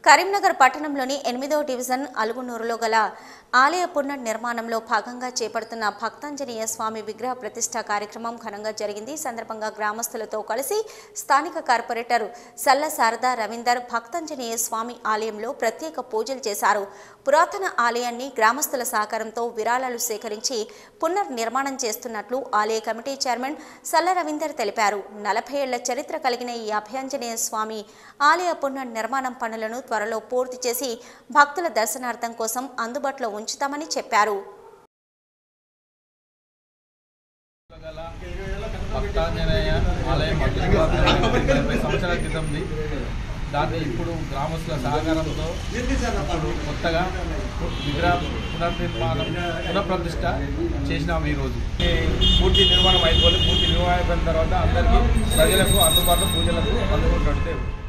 కరీంనగర్ పట్టణంలోని ఎనిమిదవ డివిజన్ అలుగునూరులో గల ఆలయ పునర్నిర్మాణంలో భాగంగా చేపడుతున్న భక్తాంజనేయ స్వామి విగ్రహ ప్రతిష్ట కార్యక్రమం ఘనంగా జరిగింది ఈ సందర్భంగా గ్రామస్తులతో కలిసి స్థానిక కార్పొరేటర్ సల్ల శారదా రవీందర్ భక్తాంజనేయ స్వామి ఆలయంలో ప్రత్యేక పూజలు చేశారు పురాతన ఆలయాన్ని గ్రామస్తుల సహకారంతో విరాళాలు సేకరించి పునర్నిర్మాణం చేస్తున్నట్లు ఆలయ కమిటీ చైర్మన్ సల్ల రవీందర్ తెలిపారు నలభై ఏళ్ల చరిత్ర కలిగిన ఈ అభయాంజనేయ స్వామి ఆలయ పునర్నిర్మాణం పనులను త్వరలో పూర్తి చేసి భక్తుల దర్శనార్థం కోసం అందుబాటులో ఉంచుతామని చెప్పారు గల భక్తాంజనేయ ఆలయం అద్భుతంగా డెబ్బై సంవత్సరాల క్రితంది దాన్ని ఇప్పుడు గ్రామస్తుల సహకారంతో ఇప్పుడు కొత్తగా విగ్రహ పునర్నిర్మాణం పునఃప్రతిష్ట చేసినాము ఈరోజు ఈ పూర్తి నిర్మాణం అయిపోలేదు పూర్తి నిర్మాణం అయిపోయిన తర్వాత అందరికీ ప్రజలకు అందుబాటులో పూజలకు అందుకుంటుంటే